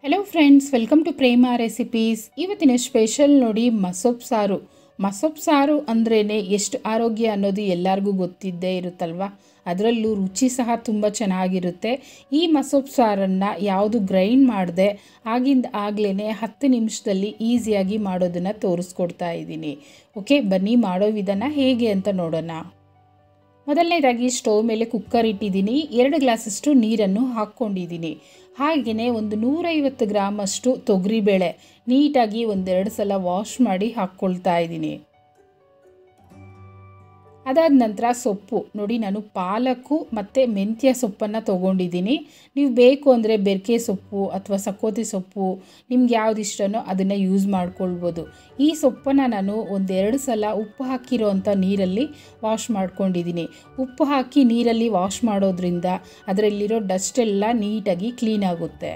hello friends welcome to Prema recipes ಇವತ್ತಿನ special ನೋಡಿ ಮಸೊಪ್ಪು ಸಾರು ಮಸೊಪ್ಪು ಸಾರು ಅಂದ್ರೇ ಎಷ್ಟು ಆರೋಗ್ಯ ಅನ್ನೋದು ಎಲ್ಲರಿಗೂ ಗೊತ್ತಿದ್ದೇ ಇರುತ್ತಲ್ವ ಅದರಲ್ಲೂ ರುಚಿ ಸಹ ತುಂಬ ಚೆನ್ನಾಗಿರುತ್ತೆ ಈ ಮಸೊಪ್ಪು ಸಾರನ್ನು ಯಾವುದು ಗ್ರೈಂಡ್ ಮಾಡದೆ ಆಗಿಂದ ಆಗ್ಲೇ ಹತ್ತು ನಿಮಿಷದಲ್ಲಿ ಈಸಿಯಾಗಿ ಮಾಡೋದನ್ನು ತೋರಿಸ್ಕೊಡ್ತಾ ಇದ್ದೀನಿ ಓಕೆ ಬನ್ನಿ ಮಾಡೋ ವಿಧಾನ ಹೇಗೆ ಅಂತ ನೋಡೋಣ ಮೊದಲನೇದಾಗಿ ಸ್ಟವ್ ಮೇಲೆ ಕುಕ್ಕರ್ ಇಟ್ಟಿದ್ದೀನಿ ಎರಡು ಗ್ಲಾಸಷ್ಟು ನೀರನ್ನು ಹಾಕ್ಕೊಂಡಿದ್ದೀನಿ ಹಾಗೆಯೇ ಒಂದು ನೂರೈವತ್ತು ಗ್ರಾಮಷ್ಟು ತೊಗರಿಬೇಳೆ ನೀಟಾಗಿ ಒಂದೆರಡು ಸಲ ವಾಶ್ ಮಾಡಿ ಹಾಕ್ಕೊಳ್ತಾ ಇದ್ದೀನಿ ಅದಾದ ನಂತರ ಸೊಪ್ಪು ನೋಡಿ ನಾನು ಪಾಲಕ್ಕು ಮತ್ತು ಮೆಂತ್ಯ ಸೊಪ್ಪನ್ನು ತೊಗೊಂಡಿದ್ದೀನಿ ನೀವು ಬೇಕು ಅಂದರೆ ಬೆರಕೆ ಸೊಪ್ಪು ಅಥವಾ ಸಕೋತಿ ಸೊಪ್ಪು ನಿಮ್ಗೆ ಯಾವ್ದು ಇಷ್ಟನೋ ಅದನ್ನು ಯೂಸ್ ಮಾಡ್ಕೊಳ್ಬೋದು ಈ ಸೊಪ್ಪನ್ನು ನಾನು ಒಂದೆರಡು ಸಲ ಉಪ್ಪು ಹಾಕಿರೋ ಅಂಥ ನೀರಲ್ಲಿ ವಾಶ್ ಮಾಡ್ಕೊಂಡಿದ್ದೀನಿ ಉಪ್ಪು ಹಾಕಿ ನೀರಲ್ಲಿ ವಾಶ್ ಮಾಡೋದ್ರಿಂದ ಅದರಲ್ಲಿರೋ ಡಸ್ಟ್ ಎಲ್ಲ ನೀಟಾಗಿ ಕ್ಲೀನ್ ಆಗುತ್ತೆ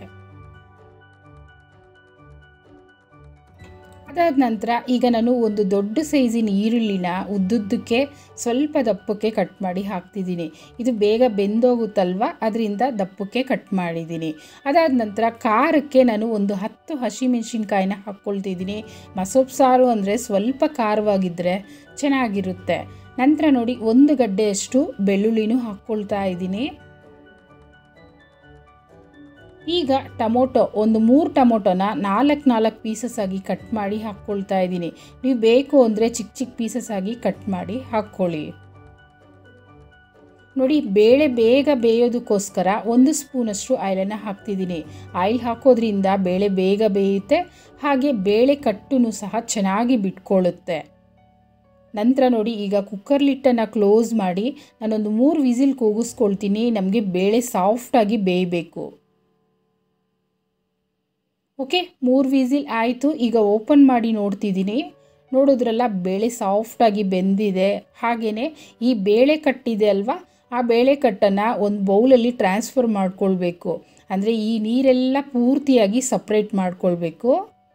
ಅದಾದ ನಂತರ ಈಗ ನಾನು ಒಂದು ದೊಡ್ಡ ಸೈಜಿನ ಈರುಳ್ಳಿನ ಉದ್ದುದ್ದಕ್ಕೆ ಸ್ವಲ್ಪ ದಪ್ಪಕ್ಕೆ ಕಟ್ ಮಾಡಿ ಹಾಕ್ತಿದ್ದೀನಿ ಇದು ಬೇಗ ಬೆಂದೋಗುತ್ತಲ್ವ ಅದರಿಂದ ದಪ್ಪಕ್ಕೆ ಕಟ್ ಮಾಡಿದ್ದೀನಿ ಅದಾದ ನಂತರ ಖಾರಕ್ಕೆ ನಾನು ಒಂದು ಹತ್ತು ಹಸಿಮೆಣಸಿನ್ಕಾಯಿನ ಹಾಕ್ಕೊಳ್ತಿದ್ದೀನಿ ಮಸೊಪ್ಪು ಸಾರು ಅಂದರೆ ಸ್ವಲ್ಪ ಖಾರವಾಗಿದ್ದರೆ ಚೆನ್ನಾಗಿರುತ್ತೆ ನಂತರ ನೋಡಿ ಒಂದು ಗಡ್ಡೆಯಷ್ಟು ಬೆಳ್ಳುಳ್ಳಿನೂ ಹಾಕ್ಕೊಳ್ತಾ ಇದ್ದೀನಿ ಈಗ ಟೊಮೊಟೊ ಒಂದು ಮೂರು ಟೊಮೊಟೊನ ನಾಲ್ಕು ನಾಲ್ಕು ಪೀಸಸ್ ಆಗಿ ಕಟ್ ಮಾಡಿ ಹಾಕ್ಕೊಳ್ತಾ ಇದ್ದೀನಿ ನೀವು ಬೇಕು ಅಂದರೆ ಚಿಕ್ಕ ಚಿಕ್ಕ ಪೀಸಸ್ ಆಗಿ ಕಟ್ ಮಾಡಿ ಹಾಕ್ಕೊಳ್ಳಿ ನೋಡಿ ಬೇಳೆ ಬೇಗ ಬೇಯೋದಕ್ಕೋಸ್ಕರ ಒಂದು ಸ್ಪೂನಷ್ಟು ಆಯಿಲನ್ನು ಹಾಕ್ತಿದ್ದೀನಿ ಆಯಿಲ್ ಹಾಕೋದ್ರಿಂದ ಬೇಳೆ ಬೇಗ ಬೇಯುತ್ತೆ ಹಾಗೆ ಬೇಳೆ ಕಟ್ಟೂ ಸಹ ಚೆನ್ನಾಗಿ ಬಿಟ್ಕೊಳ್ಳುತ್ತೆ ನಂತರ ನೋಡಿ ಈಗ ಕುಕ್ಕರ್ ಲಿಟ್ಟನ್ನು ಕ್ಲೋಸ್ ಮಾಡಿ ನಾನೊಂದು ಮೂರು ವಿಸಿಲ್ ಕೂಗಿಸ್ಕೊಳ್ತೀನಿ ನಮಗೆ ಬೇಳೆ ಸಾಫ್ಟಾಗಿ ಬೇಯಬೇಕು ಓಕೆ ಮೂರು ವಿಸಿಲ್ ಆಯಿತು ಈಗ ಓಪನ್ ಮಾಡಿ ನೋಡ್ತಿದ್ದೀನಿ ನೋಡೋದ್ರಲ್ಲ ಬೇಳೆ ಸಾಫ್ಟಾಗಿ ಬೆಂದಿದೆ ಹಾಗೆಯೇ ಈ ಬೇಳೆ ಕಟ್ಟಿದೆ ಅಲ್ವಾ ಆ ಬೇಳೆ ಕಟ್ಟನ್ನು ಒಂದು ಬೌಲಲ್ಲಿ ಟ್ರಾನ್ಸ್ಫರ್ ಮಾಡ್ಕೊಳ್ಬೇಕು ಅಂದರೆ ಈ ನೀರೆಲ್ಲ ಪೂರ್ತಿಯಾಗಿ ಸಪ್ರೇಟ್ ಮಾಡ್ಕೊಳ್ಬೇಕು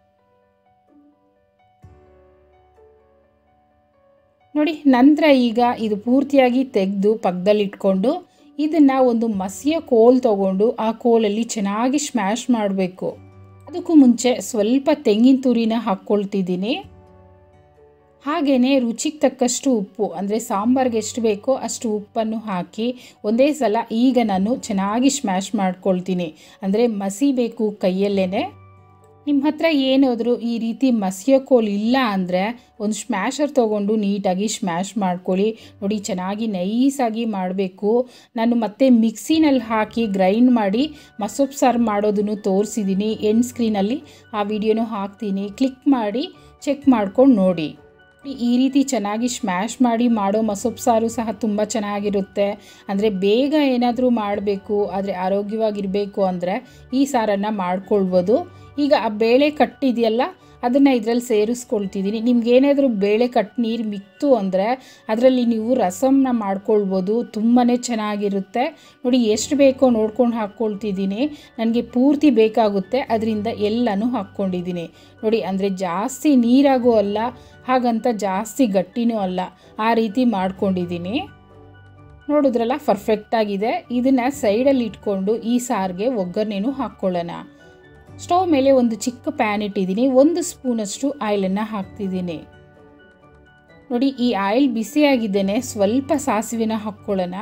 ನೋಡಿ ನಂತರ ಈಗ ಇದು ಪೂರ್ತಿಯಾಗಿ ತೆಗೆದು ಪಕ್ಕದಲ್ಲಿಟ್ಕೊಂಡು ಇದನ್ನು ಒಂದು ಮಸಿಯ ಕೋಲ್ ತಗೊಂಡು ಆ ಕೋಲಲ್ಲಿ ಚೆನ್ನಾಗಿ ಸ್ಮ್ಯಾಶ್ ಮಾಡಬೇಕು ಅದಕ್ಕೂ ಮುಂಚೆ ಸ್ವಲ್ಪ ತೆಂಗಿನ ತುರಿನ ಹಾಕ್ಕೊಳ್ತಿದ್ದೀನಿ ಹಾಗೆಯೇ ರುಚಿಗೆ ತಕ್ಕಷ್ಟು ಉಪ್ಪು ಅಂದರೆ ಸಾಂಬಾರ್ಗೆ ಎಷ್ಟು ಬೇಕೋ ಅಷ್ಟು ಉಪ್ಪನ್ನು ಹಾಕಿ ಒಂದೇ ಸಲ ಈಗ ನಾನು ಚೆನ್ನಾಗಿ ಸ್ಮ್ಯಾಶ್ ಮಾಡ್ಕೊಳ್ತೀನಿ ಅಂದರೆ ಮಸಿ ಬೇಕು ಕೈಯಲ್ಲೇ ನಿಮ್ಮ ಹತ್ರ ಏನಾದರೂ ಈ ರೀತಿ ಮಸಿಯೋ ಕೋಲ್ ಇಲ್ಲ ಅಂದರೆ ಒಂದು ಸ್ಮ್ಯಾಶರ್ ತೊಗೊಂಡು ನೀಟಾಗಿ ಸ್ಮ್ಯಾಶ್ ಮಾಡ್ಕೊಳ್ಳಿ ನೋಡಿ ಚೆನ್ನಾಗಿ ನೈಸಾಗಿ ಮಾಡಬೇಕು ನಾನು ಮತ್ತೆ ಮಿಕ್ಸಿನಲ್ಲಿ ಹಾಕಿ ಗ್ರೈಂಡ್ ಮಾಡಿ ಮಸೊಪ್ಪು ಸಾರು ಮಾಡೋದನ್ನು ತೋರಿಸಿದ್ದೀನಿ ಎಂಡ್ ಸ್ಕ್ರೀನಲ್ಲಿ ಆ ವಿಡಿಯೋನೂ ಹಾಕ್ತೀನಿ ಕ್ಲಿಕ್ ಮಾಡಿ ಚೆಕ್ ಮಾಡ್ಕೊಂಡು ನೋಡಿ ಈ ರೀತಿ ಚೆನ್ನಾಗಿ ಸ್ಮ್ಯಾಶ್ ಮಾಡಿ ಮಾಡೋ ಮಸೊಪ್ಪು ಸಾರು ಸಹ ತುಂಬ ಚೆನ್ನಾಗಿರುತ್ತೆ ಅಂದರೆ ಬೇಗ ಏನಾದರೂ ಮಾಡಬೇಕು ಆದರೆ ಆರೋಗ್ಯವಾಗಿರಬೇಕು ಅಂದರೆ ಈ ಸಾರನ್ನು ಮಾಡ್ಕೊಳ್ಬೋದು ಈಗ ಆ ಬೇಳೆ ಕಟ್ಟಿದೆಯಲ್ಲ ಅದನ್ನು ಇದರಲ್ಲಿ ಸೇರಿಸ್ಕೊಳ್ತಿದ್ದೀನಿ ನಿಮ್ಗೇನಾದರೂ ಬೇಳೆ ಕಟ್ಟು ನೀರು ಮಿಕ್ತು ಅಂದರೆ ಅದರಲ್ಲಿ ನೀವು ರಸಮ್ನ ಮಾಡ್ಕೊಳ್ಬೋದು ತುಂಬಾ ಚೆನ್ನಾಗಿರುತ್ತೆ ನೋಡಿ ಎಷ್ಟು ಬೇಕೋ ನೋಡ್ಕೊಂಡು ಹಾಕ್ಕೊಳ್ತಿದ್ದೀನಿ ನನಗೆ ಪೂರ್ತಿ ಬೇಕಾಗುತ್ತೆ ಅದರಿಂದ ಎಲ್ಲನೂ ಹಾಕ್ಕೊಂಡಿದ್ದೀನಿ ನೋಡಿ ಅಂದರೆ ಜಾಸ್ತಿ ನೀರಾಗೂ ಅಲ್ಲ ಹಾಗಂತ ಜಾಸ್ತಿ ಗಟ್ಟಿನೂ ಅಲ್ಲ ಆ ರೀತಿ ಮಾಡ್ಕೊಂಡಿದ್ದೀನಿ ನೋಡಿದ್ರಲ್ಲ ಪರ್ಫೆಕ್ಟಾಗಿದೆ ಇದನ್ನು ಸೈಡಲ್ಲಿ ಇಟ್ಕೊಂಡು ಈ ಸಾರಿಗೆ ಒಗ್ಗರಣೆನೂ ಹಾಕ್ಕೊಳ್ಳೋಣ ಸ್ಟವ್ ಮೇಲೆ ಒಂದು ಚಿಕ್ಕ ಪ್ಯಾನ್ ಇಟ್ಟಿದ್ದೀನಿ ಒಂದು ಸ್ಪೂನಷ್ಟು ಆಯಿಲನ್ನು ಹಾಕ್ತಿದ್ದೀನಿ ನೋಡಿ ಈ ಆಯಿಲ್ ಬಿಸಿಯಾಗಿದ್ದೇನೆ ಸ್ವಲ್ಪ ಸಾಸಿವೆನ ಹಾಕ್ಕೊಳ್ಳೋಣ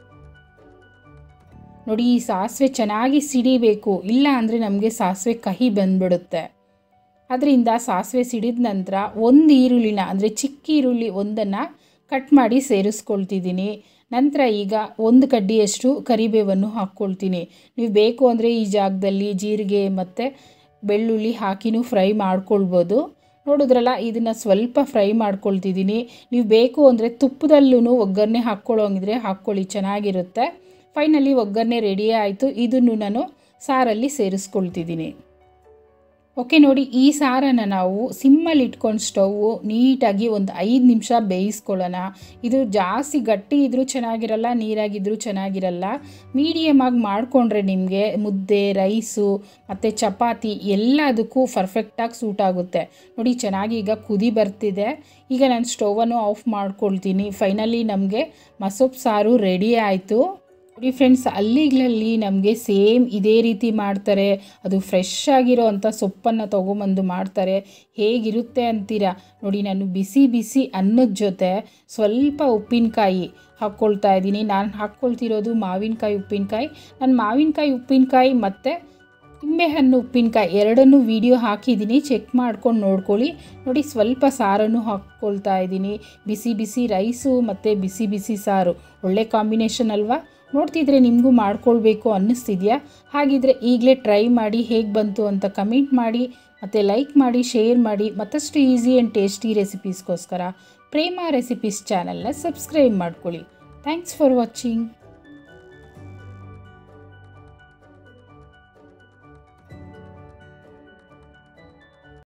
ನೋಡಿ ಈ ಸಾಸಿವೆ ಚೆನ್ನಾಗಿ ಸಿಡಿಬೇಕು ಇಲ್ಲ ಅಂದರೆ ನಮಗೆ ಸಾಸಿವೆ ಕಹಿ ಬಂದ್ಬಿಡುತ್ತೆ ಅದರಿಂದ ಸಾಸಿವೆ ಸಿಡಿದ ನಂತರ ಒಂದು ಈರುಳ್ಳಿನ ಅಂದರೆ ಚಿಕ್ಕ ಈರುಳ್ಳಿ ಒಂದನ್ನು ಕಟ್ ಮಾಡಿ ಸೇರಿಸ್ಕೊಳ್ತಿದ್ದೀನಿ ನಂತರ ಈಗ ಒಂದು ಕಡ್ಡಿಯಷ್ಟು ಕರಿಬೇವನ್ನು ಹಾಕ್ಕೊಳ್ತೀನಿ ನೀವು ಬೇಕು ಅಂದರೆ ಈ ಜಾಗದಲ್ಲಿ ಜೀರಿಗೆ ಮತ್ತು ಬೆಳ್ಳುಳ್ಳಿ ಹಾಕಿನೂ ಫ್ರೈ ಮಾಡ್ಕೊಳ್ಬೋದು ನೋಡಿದ್ರಲ್ಲ ಇದನ್ನು ಸ್ವಲ್ಪ ಫ್ರೈ ಮಾಡ್ಕೊಳ್ತಿದ್ದೀನಿ ನೀವು ಬೇಕು ಅಂದರೆ ತುಪ್ಪದಲ್ಲೂ ಒಗ್ಗರಣೆ ಹಾಕ್ಕೊಳ್ಳೋಂಗಿದ್ರೆ ಹಾಕ್ಕೊಳ್ಳಿ ಚೆನ್ನಾಗಿರುತ್ತೆ ಫೈನಲಿ ಒಗ್ಗರಣೆ ರೆಡಿ ಆಯಿತು ಇದನ್ನು ನಾನು ಸಾರಲ್ಲಿ ಸೇರಿಸ್ಕೊಳ್ತಿದ್ದೀನಿ ಓಕೆ ನೋಡಿ ಈ ಸಾರನ್ನು ನಾವು ಸಿಮ್ಮಲ್ಲಿ ಇಟ್ಕೊಂಡು ಸ್ಟವ್ವು ನೀಟಾಗಿ ಒಂದು ಐದು ನಿಮಿಷ ಬೇಯಿಸ್ಕೊಳ್ಳೋಣ ಇದು ಜಾಸ್ತಿ ಗಟ್ಟಿ ಇದ್ದರೂ ಚೆನ್ನಾಗಿರಲ್ಲ ನೀರಾಗಿದ್ದರೂ ಚೆನ್ನಾಗಿರಲ್ಲ ಮೀಡಿಯಮ್ ಆಗಿ ಮಾಡಿಕೊಂಡ್ರೆ ನಿಮಗೆ ಮುದ್ದೆ ರೈಸು ಮತ್ತು ಚಪಾತಿ ಎಲ್ಲದಕ್ಕೂ ಪರ್ಫೆಕ್ಟಾಗಿ ಸೂಟ್ ಆಗುತ್ತೆ ನೋಡಿ ಚೆನ್ನಾಗಿ ಈಗ ಕುದಿ ಬರ್ತಿದೆ ಈಗ ನಾನು ಸ್ಟವನ್ನು ಆಫ್ ಮಾಡ್ಕೊಳ್ತೀನಿ ಫೈನಲಿ ನಮಗೆ ಮಸೊಪ್ಪು ಸಾರು ರೆಡಿ ಆಯಿತು ನೋಡಿ ಫ್ರೆಂಡ್ಸ್ ಅಲ್ಲಿಗಳಲ್ಲಿ ನಮಗೆ ಸೇಮ್ ಇದೇ ರೀತಿ ಮಾಡ್ತಾರೆ ಅದು ಫ್ರೆಶ್ ಆಗಿರೋ ಅಂಥ ಸೊಪ್ಪನ್ನು ತೊಗೊಂಬಂದು ಮಾಡ್ತಾರೆ ಹೇಗಿರುತ್ತೆ ಅಂತೀರಾ ನೋಡಿ ನಾನು ಬಿಸಿ ಬಿಸಿ ಅನ್ನದ ಜೊತೆ ಸ್ವಲ್ಪ ಉಪ್ಪಿನಕಾಯಿ ಹಾಕ್ಕೊಳ್ತಾ ಇದ್ದೀನಿ ನಾನು ಹಾಕ್ಕೊಳ್ತಿರೋದು ಮಾವಿನಕಾಯಿ ಉಪ್ಪಿನಕಾಯಿ ನಾನು ಮಾವಿನಕಾಯಿ ಉಪ್ಪಿನಕಾಯಿ ಮತ್ತು ನಿಂಬೆಹಣ್ಣು ಉಪ್ಪಿನಕಾಯಿ ಎರಡನ್ನೂ ವಿಡಿಯೋ ಹಾಕಿದ್ದೀನಿ ಚೆಕ್ ಮಾಡ್ಕೊಂಡು ನೋಡ್ಕೊಳ್ಳಿ ನೋಡಿ ಸ್ವಲ್ಪ ಸಾರನ್ನು ಹಾಕ್ಕೊಳ್ತಾ ಇದ್ದೀನಿ ಬಿಸಿ ಬಿಸಿ ರೈಸು ಮತ್ತು ಬಿಸಿ ಬಿಸಿ ಸಾರು ಒಳ್ಳೆ ಕಾಂಬಿನೇಷನ್ ಅಲ್ವಾ ನೋಡ್ತಿದ್ರೆ ನಿಮಗೂ ಮಾಡ್ಕೊಳ್ಬೇಕು ಅನ್ನಿಸ್ತಿದೆಯಾ ಹಾಗಿದ್ರೆ ಈಗಲೇ ಟ್ರೈ ಮಾಡಿ ಹೇಗೆ ಬಂತು ಅಂತ ಕಮೆಂಟ್ ಮಾಡಿ ಮತ್ತು ಲೈಕ್ ಮಾಡಿ ಶೇರ್ ಮಾಡಿ ಮತ್ತಷ್ಟು ಈಸಿ ಆ್ಯಂಡ್ ಟೇಸ್ಟಿ ರೆಸಿಪೀಸ್ಗೋಸ್ಕರ ಪ್ರೇಮ ರೆಸಿಪೀಸ್ ಚಾನಲ್ನ ಸಬ್ಸ್ಕ್ರೈಬ್ ಮಾಡ್ಕೊಳ್ಳಿ ಥ್ಯಾಂಕ್ಸ್ ಫಾರ್ ವಾಚಿಂಗ್